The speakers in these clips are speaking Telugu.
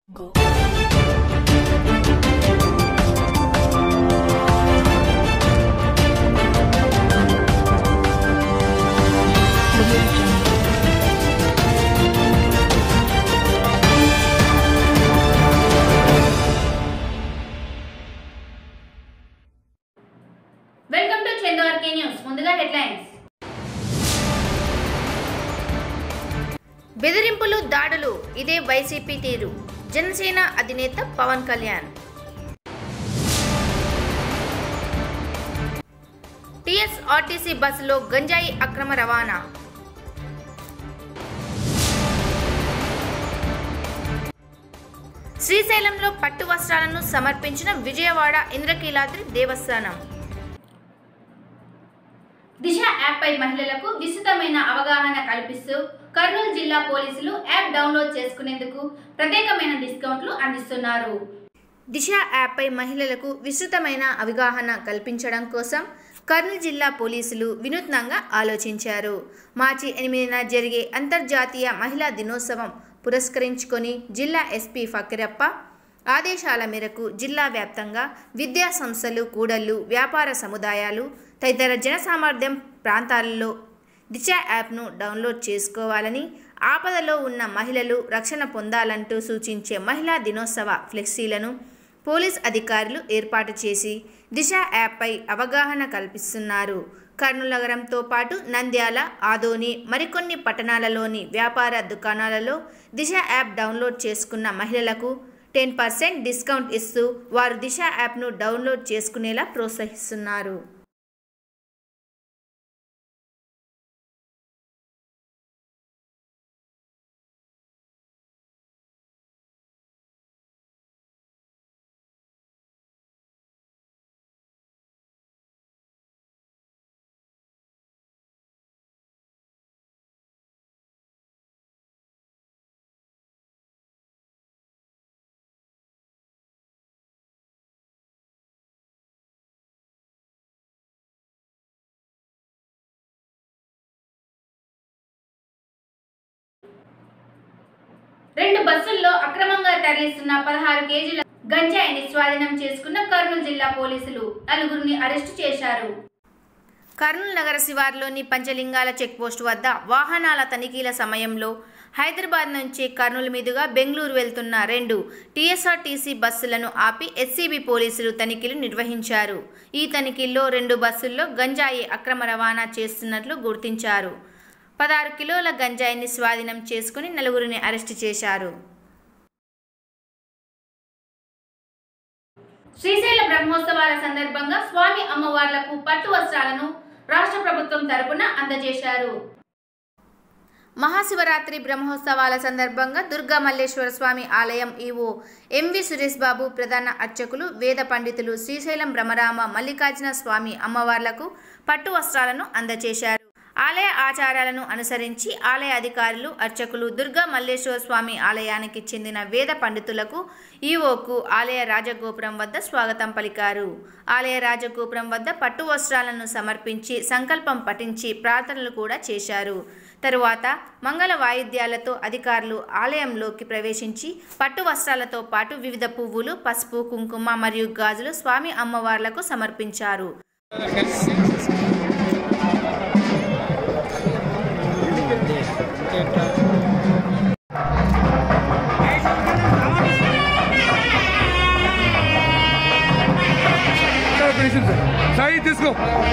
Go. Welcome to Chandu RK news ముందుగా హెడ్లైన్స్ బెదిరింపులు దాడులు ఇదే వైసీపీ తీరు జనసేన అధినేత పవన్ కళ్యాణ్ టీఎస్ఆర్టీసీ బస్సులో గంజాయి అక్రమ రవాణా శ్రీశైలంలో పట్టు వస్త్రాలను సమర్పించిన విజయవాడ ఇంద్రకీలాద్రి దేవస్థానం దిశ యాప్ పై మహిళలకు విస్తృతమైన అవగాహన కల్పిస్తూ కర్నూలు జిల్లా పోలీసులు యాప్ డౌన్లోడ్ చేసుకునేందుకు ప్రత్యేకమైన డిస్కౌంట్లు అందిస్తున్నారు దిశ యాప్ పై మహిళలకు విస్తృతమైన అవగాహన కల్పించడం కోసం కర్నూలు జిల్లా పోలీసులు వినూత్నంగా ఆలోచించారు మార్చి ఎనిమిదిన జరిగే అంతర్జాతీయ మహిళా దినోత్సవం పురస్కరించుకొని జిల్లా ఎస్పీ ఫకీరప్ప ఆదేశాల మేరకు జిల్లా వ్యాప్తంగా విద్యా సంస్థలు కూడళ్లు వ్యాపార సముదాయాలు తదితర జనసామర్థ్యం ప్రాంతాలలో దిశ యాప్ను డౌన్లోడ్ చేసుకోవాలని ఆపదలో ఉన్న మహిళలు రక్షణ పొందాలంటూ సూచించే మహిళా దినోత్సవ ఫ్లెక్సీలను పోలీస్ అధికారులు ఏర్పాటు చేసి దిశ యాప్పై అవగాహన కల్పిస్తున్నారు కర్నూలు నగరంతో పాటు నంద్యాల ఆదోని మరికొన్ని పట్టణాలలోని వ్యాపార దుకాణాలలో దిశ యాప్ డౌన్లోడ్ చేసుకున్న మహిళలకు టెన్ పర్సెంట్ డిస్కౌంట్ ఇస్తూ వారు దిశ యాప్ను డౌన్లోడ్ చేసుకునేలా ప్రోత్సహిస్తున్నారు రెండు బస్సుల్లో అక్రమంగా తరలిస్తున్న పదహారు కేజీల గంజాయిని స్వాధీనం చేసుకున్న కర్నూలు జిల్లా పోలీసులు నలుగురిని అరెస్టు చేశారు కర్నూలు నగర శివారులోని పంచలింగాల చెక్పోస్ట్ వద్ద వాహనాల తనిఖీల సమయంలో హైదరాబాద్ నుంచి కర్నూలు మీదుగా బెంగళూరు వెళ్తున్న రెండు టీఎస్ఆర్టీసీ బస్సులను ఆపి ఎస్సీబీ పోలీసులు తనిఖీలు నిర్వహించారు ఈ తనిఖీల్లో రెండు బస్సుల్లో గంజాయి అక్రమ రవాణా చేస్తున్నట్లు గుర్తించారు పదహారు కిలోల గంజాయిని స్వాధీనం చేసుకుని నలుగురిని అరెస్టు చేశారు శ్రీశైల బ్రహ్మోత్సవాల సందర్భంగా స్వామి అమ్మవార్లకు పట్టు వస్త్రాలను రాష్ట్ర ప్రభుత్వం తరపున అందజేశారు మహాశివరాత్రి బ్రహ్మోత్సవాల సందర్భంగా దుర్గా మల్లేశ్వర స్వామి ఆలయం ఈవో ఎంవి సురేష్ బాబు ప్రధాన అర్చకులు వేద పండితులు శ్రీశైలం భ్రమరామ మల్లికార్జున స్వామి అమ్మవార్లకు పట్టు వస్త్రాలను అందజేశారు ఆలయ ఆచారాలను అనుసరించి ఆలయ అధికారులు అర్చకులు దుర్గా మల్లేశ్వర స్వామి ఆలయానికి చెందిన వేద పండితులకు ఈవోకు ఆలయ రాజగోపురం వద్ద స్వాగతం పలికారు ఆలయ రాజగోపురం వద్ద పట్టు వస్త్రాలను సమర్పించి సంకల్పం పఠించి ప్రార్థనలు కూడా చేశారు తరువాత మంగళ వాయిద్యాలతో అధికారులు ఆలయంలోకి ప్రవేశించి పట్టు వస్త్రాలతో పాటు వివిధ పువ్వులు పసుపు కుంకుమ మరియు గాజులు స్వామి అమ్మవార్లకు సమర్పించారు ఒక నిమిషం సార్ సాయి తీసుకో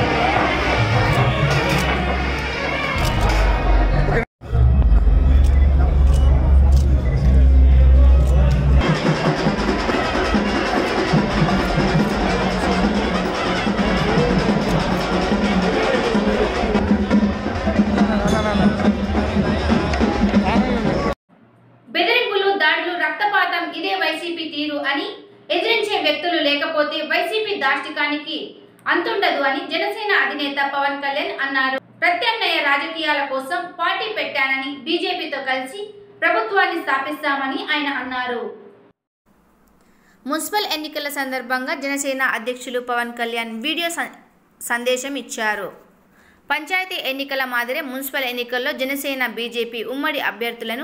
బెదిరింపులు దాడులు రక్తపాతం ఇదే వైసీపీ తీరు అని ఎదిరించే వ్యక్తులు లేకపోతే వైసీపీ దాష్టికానికి అంతుండదు అని జనసేన అధినేత పవన్ కళ్యాణ్ అన్నారు ప్రత్యామ్నాయ రాజకీయాల కోసం పార్టీ పెట్టానని బీజేపీతో కలిసి ప్రభుత్వాన్ని స్థాపిస్తామని ఆయన అన్నారు మున్సిపల్ ఎన్నికల సందర్భంగా జనసేన అధ్యక్షులు పవన్ కళ్యాణ్ వీడియో సం- సందేశం ఇచ్చారు పంచాయతీ ఎన్నికల మాదిరే మున్సిపల్ ఎన్నికల్లో జనసేన బీజేపీ ఉమ్మడి అభ్యర్థులను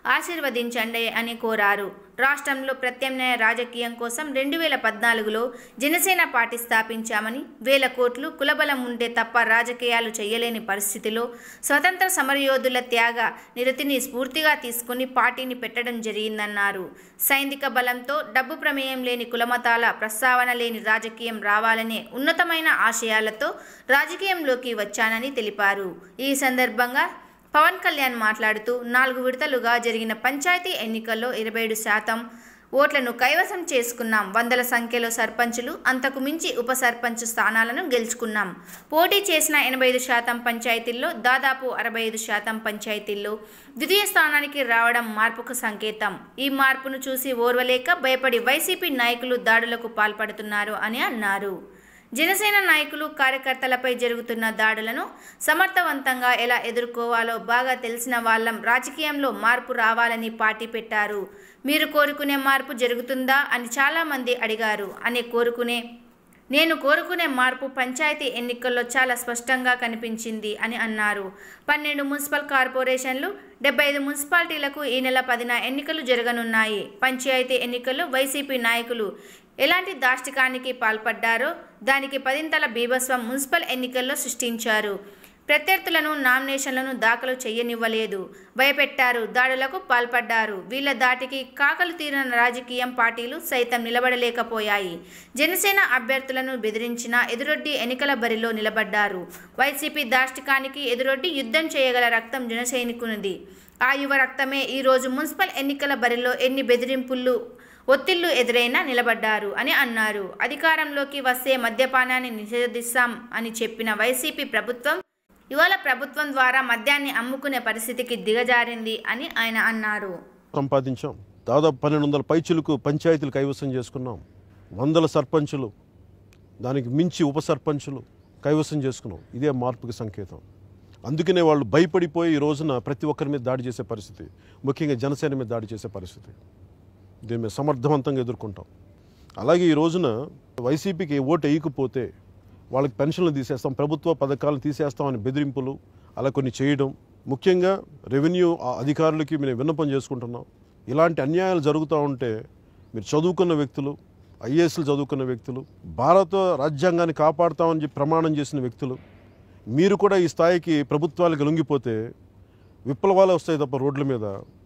ఆశీర్వదించండి అని కోరారు రాష్ట్రంలో ప్రత్యామ్నాయ రాజకీయం కోసం రెండు వేల పద్నాలుగులో జనసేన పార్టీ స్థాపించామని వేల కోట్లు కులబలం ఉంటే తప్ప రాజకీయాలు చేయలేని పరిస్థితిలో స్వతంత్ర సమరయోధుల త్యాగ నిరతిని స్ఫూర్తిగా తీసుకుని పార్టీని పెట్టడం జరిగిందన్నారు సైనిక బలంతో డబ్బు ప్రమేయం లేని కులమతాల ప్రస్తావన లేని రాజకీయం రావాలనే ఉన్నతమైన ఆశయాలతో రాజకీయంలోకి వచ్చానని తెలిపారు ఈ సందర్భంగా పవన్ కళ్యాణ్ మాట్లాడుతూ నాలుగు విడతలుగా జరిగిన పంచాయతీ ఎన్నికల్లో ఇరవై ఏడు శాతం ఓట్లను కైవసం చేసుకున్నాం వందల సంఖ్యలో సర్పంచులు అంతకు మించి ఉప సర్పంచ్ స్థానాలను గెలుచుకున్నాం పోటీ చేసిన ఎనభై ఐదు శాతం పంచాయతీల్లో దాదాపు అరవై ఐదు శాతం పంచాయతీల్లో ద్వితీయ స్థానానికి రావడం మార్పుకు సంకేతం ఈ మార్పును చూసి ఓర్వలేక భయపడి వైసీపీ నాయకులు దాడులకు పాల్పడుతున్నారు అని అన్నారు జనసేన నాయకులు కార్యకర్తలపై జరుగుతున్న దాడులను సమర్థవంతంగా ఎలా ఎదుర్కోవాలో బాగా తెలిసిన వాళ్ళం రాజకీయంలో మార్పు రావాలని పార్టీ పెట్టారు మీరు కోరుకునే మార్పు జరుగుతుందా అని చాలామంది అడిగారు అని కోరుకునే నేను కోరుకునే మార్పు పంచాయతీ ఎన్నికల్లో చాలా స్పష్టంగా కనిపించింది అని అన్నారు పన్నెండు మున్సిపల్ కార్పొరేషన్లు డెబ్బై ఐదు మున్సిపాలిటీలకు ఈ నెల పదిన ఎన్నికలు జరగనున్నాయి పంచాయతీ ఎన్నికల్లో వైసీపీ నాయకులు ఎలాంటి దాష్టికానికి పాల్పడ్డారో దానికి పదింతల బీభత్సం మున్సిపల్ ఎన్నికల్లో సృష్టించారు ప్రత్యర్థులను నామినేషన్లను దాఖలు చేయనివ్వలేదు భయపెట్టారు దాడులకు పాల్పడ్డారు వీళ్ళ దాటికి కాకలు తీరిన రాజకీయం పార్టీలు సైతం నిలబడలేకపోయాయి జనసేన అభ్యర్థులను బెదిరించిన ఎదురొడ్డి ఎన్నికల బరిలో నిలబడ్డారు వైసీపీ దాష్టికానికి ఎదురొడ్డి యుద్ధం చేయగల రక్తం జనసైనికునిది ఆ యువ రక్తమే ఈరోజు మున్సిపల్ ఎన్నికల బరిలో ఎన్ని బెదిరింపులు ఒత్తిళ్లు ఎదురైనా నిలబడ్డారు అని అన్నారు అధికారంలోకి వస్తే మద్యపానాన్ని నిషేధిస్తాం అని చెప్పిన వైసీపీ ప్రభుత్వం ఇవాళ ప్రభుత్వం ద్వారా మద్యాన్ని అమ్ముకునే పరిస్థితికి దిగజారింది అని ఆయన అన్నారు సంపాదించాం దాదాపు పన్నెండు వందల పైచులకు పంచాయతీలు కైవసం చేసుకున్నాం వందల సర్పంచులు దానికి మించి ఉప సర్పంచులు కైవసం చేసుకున్నాం ఇదే మార్పుకి సంకేతం అందుకనే వాళ్ళు భయపడిపోయి ఈ రోజున ప్రతి ఒక్కరి మీద దాడి చేసే పరిస్థితి ముఖ్యంగా జనసేన మీద దాడి చేసే పరిస్థితి దీన్ని మేము సమర్థవంతంగా ఎదుర్కొంటాం అలాగే ఈ రోజున వైసీపీకి ఓటు వేయకపోతే వాళ్ళకి పెన్షన్లు తీసేస్తాం ప్రభుత్వ పథకాలను తీసేస్తామని బెదిరింపులు అలా కొన్ని చేయడం ముఖ్యంగా రెవెన్యూ ఆ అధికారులకి మేము విన్నపం చేసుకుంటున్నాం ఇలాంటి అన్యాయాలు జరుగుతూ ఉంటే మీరు చదువుకున్న వ్యక్తులు ఐఏఎస్లు చదువుకున్న వ్యక్తులు భారత రాజ్యాంగాన్ని కాపాడుతామని చెప్పి ప్రమాణం చేసిన వ్యక్తులు మీరు కూడా ఈ స్థాయికి ప్రభుత్వాలకు లొంగిపోతే విప్లవాలు వస్తాయి తప్ప రోడ్ల మీద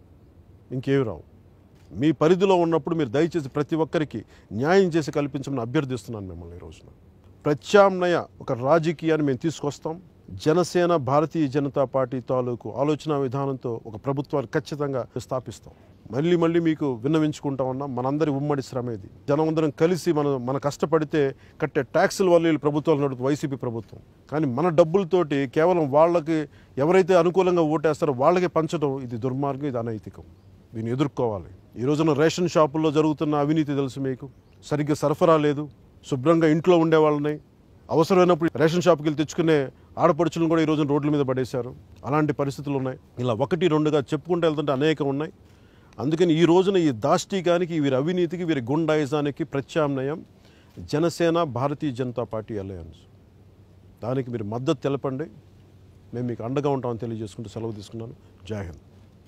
ఇంకేమి రావు మీ పరిధిలో ఉన్నప్పుడు మీరు దయచేసి ప్రతి ఒక్కరికి న్యాయం చేసి కల్పించమని అభ్యర్థిస్తున్నాను మిమ్మల్ని ఈ రోజున ప్రత్యామ్నాయ ఒక రాజకీయాన్ని మేము తీసుకొస్తాం జనసేన భారతీయ జనతా పార్టీ తాలూకు ఆలోచన విధానంతో ఒక ప్రభుత్వాన్ని ఖచ్చితంగా స్థాపిస్తాం మళ్ళీ మళ్ళీ మీకు విన్నవించుకుంటా ఉన్నాం మనందరి ఉమ్మడి శ్రమ ఇది జనమందరం కలిసి మనం మన కష్టపడితే కట్టే ట్యాక్సుల వల్ల వీళ్ళు ప్రభుత్వాలు నడుపు వైసీపీ ప్రభుత్వం కానీ మన డబ్బులతోటి కేవలం వాళ్ళకి ఎవరైతే అనుకూలంగా ఓటేస్తారో వాళ్ళకే పంచడం ఇది దుర్మార్గం ఇది అనైతికం దీన్ని ఎదుర్కోవాలి ఈ రోజున రేషన్ షాపుల్లో జరుగుతున్న అవినీతి తెలుసు మీకు సరిగ్గా సరఫరా లేదు శుభ్రంగా ఇంట్లో ఉండే వాళ్ళని అవసరమైనప్పుడు రేషన్ షాప్కి వెళ్ళి తెచ్చుకునే ఆడపడుచులను కూడా ఈ రోజున రోడ్ల మీద పడేశారు అలాంటి పరిస్థితులు ఉన్నాయి ఇలా ఒకటి రెండుగా చెప్పుకుంటూ వెళ్తుంటే అనేకం ఉన్నాయి అందుకని ఈ రోజున ఈ దాష్టీకానికి వీరి అవినీతికి వీరి గుండాయిజానికి ప్రత్యామ్నాయం జనసేన భారతీయ జనతా పార్టీ అలయన్స్ దానికి మీరు మద్దతు తెలపండి మేము మీకు అండగా ఉంటామని తెలియజేసుకుంటూ సెలవు తీసుకున్నాను జై హింద్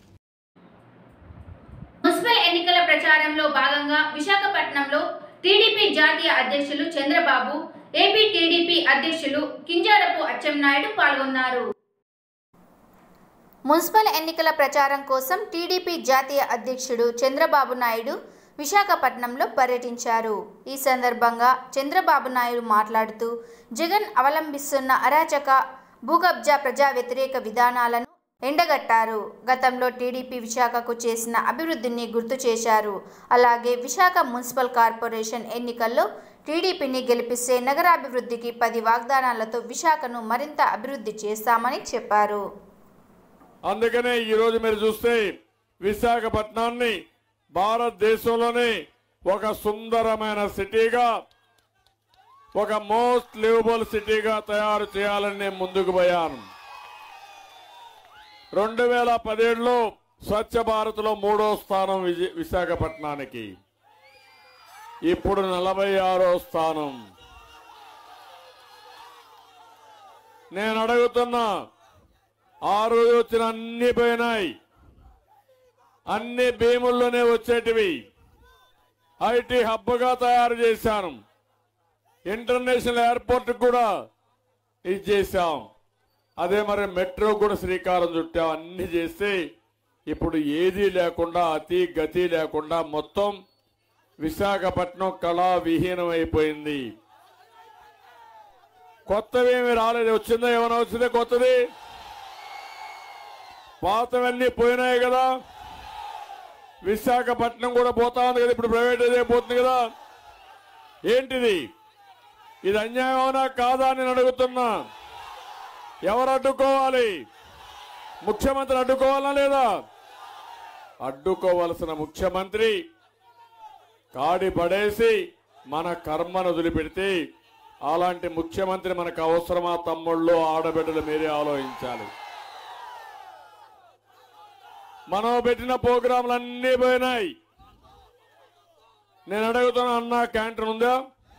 మున్సిపల్ ఎన్నికల ప్రచారంలో భాగంగా విశాఖపట్నంలో టీడీపీ జాతీయ అధ్యక్షులు చంద్రబాబు ఏపీ టీడీపీ అధ్యక్షులు కింజారపు అచ్చెన్నాయుడు పాల్గొన్నారు మున్సిపల్ ఎన్నికల ప్రచారం కోసం టీడీపీ జాతీయ అధ్యక్షుడు చంద్రబాబు నాయుడు విశాఖపట్నంలో పర్యటించారు ఈ సందర్భంగా చంద్రబాబు నాయుడు మాట్లాడుతూ జగన్ అవలంబిస్తున్న అరాచక భూకబ్జా ప్రజా వ్యతిరేక విధానాలను ఎండగట్టారు గతంలో టీడీపీ విశాఖకు చేసిన అభివృద్ధిని గుర్తు చేశారు అలాగే విశాఖ మున్సిపల్ కార్పొరేషన్ ఎన్నికల్లో టీడీపీని గెలిపిస్తే నగరాభివృద్ధికి పది వాగ్దానాలతో విశాఖను మరింత అభివృద్ధి చేస్తామని చెప్పారు అందుకనే ఈరోజు మీరు చూస్తే విశాఖపట్నాన్ని భారతదేశంలోనే ఒక సుందరమైన సిటీగా ఒక మోస్ట్ లివబుల్ సిటీగా తయారు చేయాలని నేను ముందుకు పోయాను రెండు వేల పదిహేడులో స్వచ్ఛ భారత్లో మూడో స్థానం విజయ- విశాఖపట్నానికి ఇప్పుడు నలభై ఆరో స్థానం నేను అడుగుతున్నా ఆ రోజు వచ్చిన అన్ని పోయినాయి అన్ని భీముల్లోనే వచ్చేటివి ఐటీ హబ్గా తయారు చేశాను ఇంటర్నేషనల్ ఎయిర్పోర్ట్ కూడా ఇది చేశాం అదే మరి మెట్రో కూడా శ్రీకారం చుట్టాం అన్ని చేస్తే ఇప్పుడు ఏదీ లేకుండా అతి గతి లేకుండా మొత్తం విశాఖపట్నం కళా విహీనం అయిపోయింది కొత్తవేమి రాలేదు వచ్చిందా ఏమైనా వచ్చిందే కొత్తది పాతవన్నీ పోయినాయి కదా విశాఖపట్నం కూడా పోతా ఉంది కదా ఇప్పుడు ప్రైవేట్ అదే పోతుంది కదా ఏంటిది ఇది అన్యాయం అవునా కాదా అని నేను అడుగుతున్నా ఎవరు అడ్డుకోవాలి ముఖ్యమంత్రి అడ్డుకోవాలా లేదా అడ్డుకోవలసిన ముఖ్యమంత్రి కాడి పడేసి మన కర్మను వదిలిపెడితే అలాంటి ముఖ్యమంత్రి మనకు అవసరమా తమ్ముళ్ళు ఆడబిడ్డలు మీరే ఆలోచించాలి మనం పెట్టిన ప్రోగ్రాంలు అన్నీ పోయినాయి నేను అడుగుతున్నా అన్నా క్యాంటీన్ ఉందా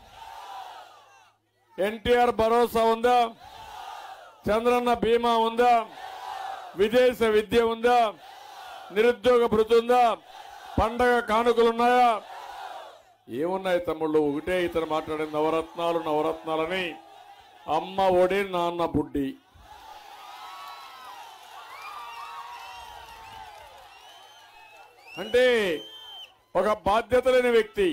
ఎన్టీఆర్ భరోసా ఉందా చంద్రన్న బీమా ఉందా విదేశ విద్య ఉందా నిరుద్యోగ భృతి ఉందా పండగ కానుకలు ఉన్నాయా ఏమున్నాయి తమ్ముళ్ళు ఒకటే ఇతను మాట్లాడే నవరత్నాలు నవరత్నాలని అమ్మ ఒడి నాన్న బుడ్డి అంటే ఒక బాధ్యత లేని వ్యక్తి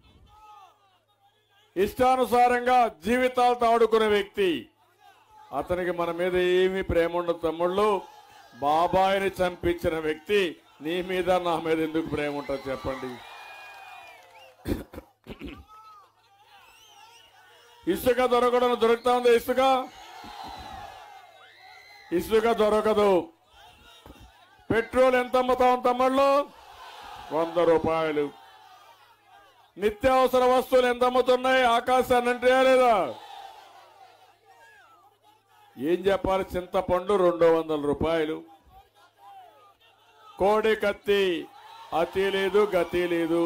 ఇష్టానుసారంగా జీవితాలతో ఆడుకునే వ్యక్తి అతనికి మన మీద ఏమీ ప్రేమ ఉండదు తమ్ముళ్ళు బాబాయిని చంపించిన వ్యక్తి నీ మీద నా మీద ఎందుకు ప్రేమ ఉంటుంది చెప్పండి ఇసుక దొరకడం దొరుకుతా ఉంది ఇసుక ఇసుక దొరకదు పెట్రోల్ ఎంత అమ్ముతాం తమ్ముళ్ళు వంద రూపాయలు నిత్యావసర వస్తువులు ఎంత అమ్ముతున్నాయి ఆకాశాన్ని అంటే లేదా ఏం చెప్పాలి చింతపండు రెండు వందల రూపాయలు కోడి కత్తి అతి లేదు గతి లేదు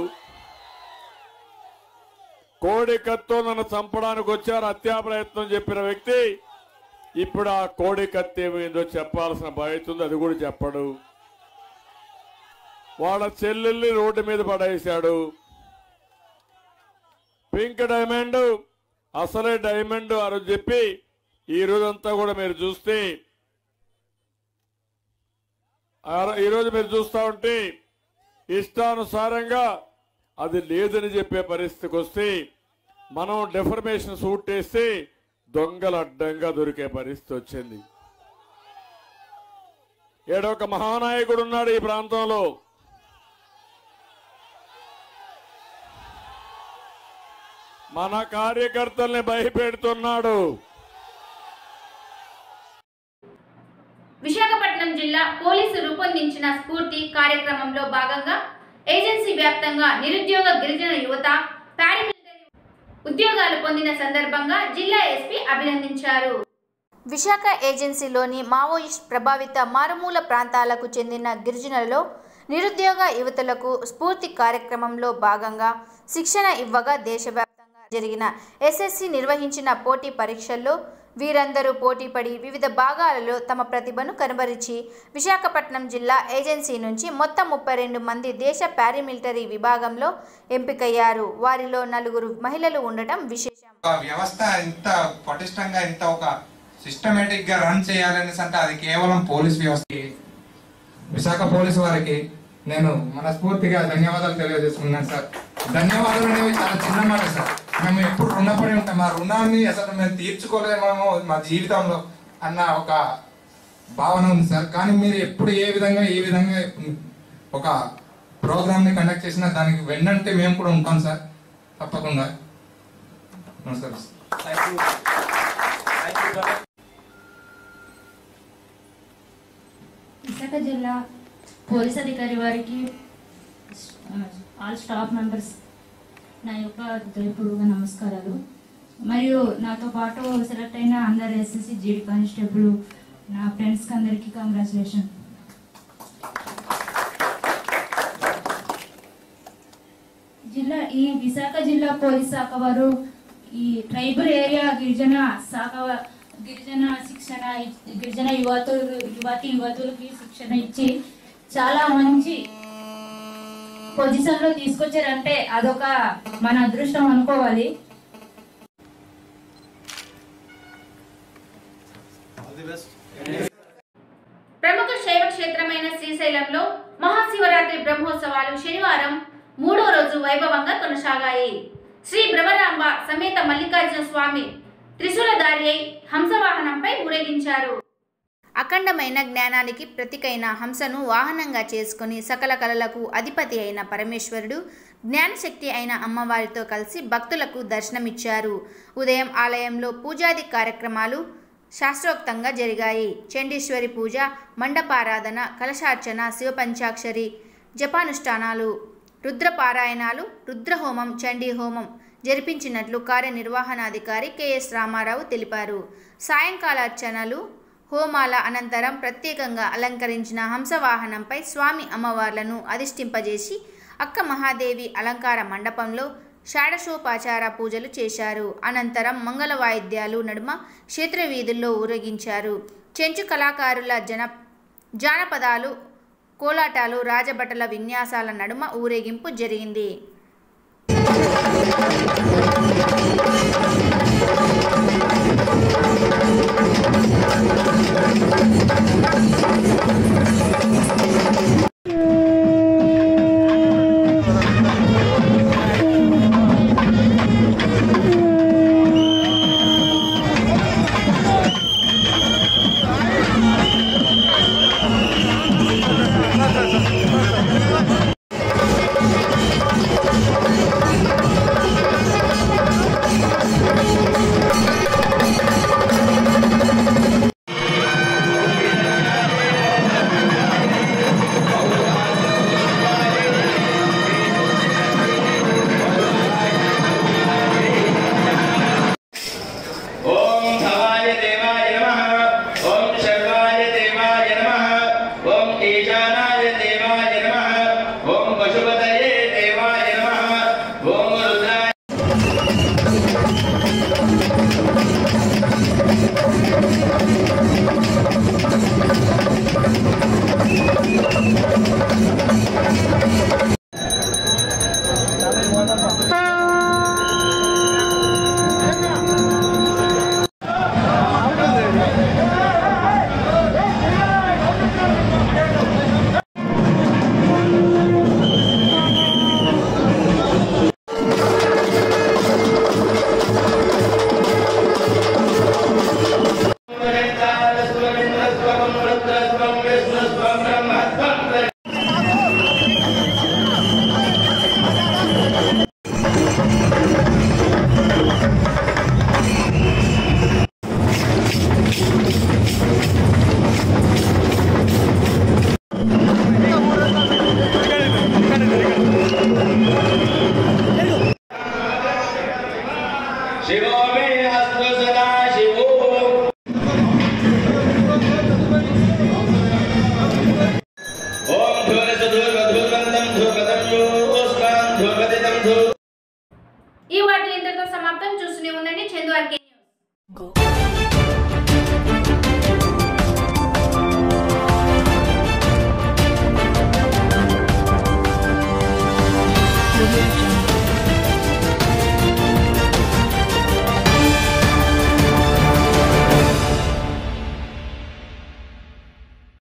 కోడి కత్తో నన్ను చంపడానికి వచ్చారు హత్యా ప్రయత్నం చెప్పిన వ్యక్తి ఇప్పుడు ఆ కోడి కత్తి ఏమైందో చెప్పాల్సిన బాధ్యత ఉంది అది కూడా చెప్పడు వాళ్ళ చెల్లెల్ని రోడ్డు మీద పడేశాడు పింక్ డైమండ్ అసలే డైమండ్ అని చెప్పి ఈ రోజంతా కూడా మీరు చూస్తే ఆ- ఈ రోజు మీరు చూస్తా ఉంటే ఇష్టానుసారంగా అది లేదని చెప్పే పరిస్థితికి వస్తే మనం డెఫర్మేషన్ సూట్ వేస్తే దొంగలు అడ్డంగా దొరికే పరిస్థితి వచ్చింది ఏడో ఒక మహానాయకుడు ఉన్నాడు ఈ ప్రాంతంలో మన కార్యకర్తల్ని భయపెడుతున్నాడు విశాఖపట్నం జిల్లా పోలీసు రూపొందించిన స్ఫూర్తి కార్యక్రమంలో భాగంగా ఏజెన్సీ వ్యాప్తంగా నిరుద్యోగ గిరిజన యువత పారామిలిటరీ ఉద్యోగాలు పొందిన సందర్భంగా జిల్లా ఎస్పీ అభినందించారు విశాఖ ఏజెన్సీలోని మావోయిస్ట్ ప్రభావిత మారుమూల ప్రాంతాలకు చెందిన గిరిజనులలో నిరుద్యోగ యువతలకు స్ఫూర్తి కార్యక్రమంలో భాగంగా శిక్షణ ఇవ్వగా దేశవ్యాప్తంగా జరిగిన ఎస్ఎస్సి నిర్వహించిన పోటీ పరీక్షల్లో వీరందరూ పోటీపడి వివిధ భాగాలలో తమ ప్రతిభను కనబరిచి విశాఖపట్నం జిల్లా ఏజెన్సీ నుంచి మొత్తం ముప్పై రెండు మంది దేశ పారామిలిటరీ విభాగంలో ఎంపికయ్యారు వారిలో నలుగురు మహిళలు ఉండటం విశేషం ఒక వ్యవస్థ ఇంత పటిష్టంగా ఇంత ఒక సిస్టమేటిక్ గా రన్ చేయాలనేసి అంటే అది కేవలం పోలీస్ వ్యవస్థ విశాఖ పోలీస్ వారికి నేను మనస్ఫూర్తిగా ధన్యవాదాలు తెలియజేస్తున్నాను సార్ ధన్యవాదాలు అనేవి చాలా చిన్న మాట సార్ మేము ఎప్పుడు రుణపడి ఉంటాం మా రుణాన్ని అసలు మేము తీర్చుకోలేమేమో మా జీవితంలో అన్న ఒక భావన ఉంది సార్ కానీ మీరు ఎప్పుడు ఏ విధంగా ఏ విధంగా ఒక ప్రోగ్రామ్ ని కండక్ట్ చేసినా దానికి వెన్నంటే మేము కూడా ఉంటాం సార్ తప్పకుండా నమస్కారం సార్ విశాఖ జిల్లా పోలీస్ అధికారి వారికి ఆల్ స్టాఫ్ మెంబర్స్ నా యొక్క హృదయపూర్వక నమస్కారాలు మరియు నాతో పాటు సెలెక్ట్ అయిన అందరు ఎస్ఎస్సి జీడీ కానిస్టేబుల్ నా ఫ్రెండ్స్కి అందరికీ కంగ్రాచులేషన్ జిల్లా ఈ విశాఖ జిల్లా పోలీస్ శాఖ వారు ఈ ట్రైబల్ ఏరియా గిరిజన శాఖ వా- గిరిజన శిక్షణ ఇ- గిరిజన యువతులు యువతి యువతులకి శిక్షణ ఇచ్చి చాలా మంచి పొజిషన్ లో తీసుకొచ్చారంటే అదొక మన అదృష్టం అనుకోవాలి ప్రముఖ శైవ క్షేత్రమైన శ్రీశైలంలో మహాశివరాత్రి బ్రహ్మోత్సవాలు శనివారం మూడో రోజు వైభవంగా కొనసాగాయి శ్రీ భ్రమరాంబ సమేత మల్లికార్జున స్వామి త్రిశూలధారి అయి హంసవాహనంపై ఊరేగించారు అఖండమైన జ్ఞానానికి ప్రతికైన హంసను వాహనంగా చేసుకుని సకల కళలకు అధిపతి అయిన పరమేశ్వరుడు జ్ఞానశక్తి అయిన అమ్మవారితో కలిసి భక్తులకు దర్శనమిచ్చారు ఉదయం ఆలయంలో పూజాది కార్యక్రమాలు శాస్త్రోక్తంగా జరిగాయి చండీశ్వరి పూజ మండపారాధన కలశార్చన శివపంచాక్షరి జపానుష్ఠానాలు రుద్రపారాయణాలు రుద్రహోమం చండీ హోమం జరిపించినట్లు కార్యనిర్వహణాధికారి కెఎస్ రామారావు తెలిపారు సాయంకాల అర్చనలు హోమాల అనంతరం ప్రత్యేకంగా అలంకరించిన హంసవాహనంపై స్వామి అమ్మవార్లను అధిష్ఠింపజేసి అక్క మహాదేవి అలంకార మండపంలో షాడశోపాచార పూజలు చేశారు అనంతరం మంగళ వాయిద్యాలు నడుమ క్షేత్ర వీధుల్లో ఊరేగించారు చెంచు కళాకారుల జన జానపదాలు కోలాటాలు రాజభటల విన్యాసాల నడుమ ఊరేగింపు జరిగింది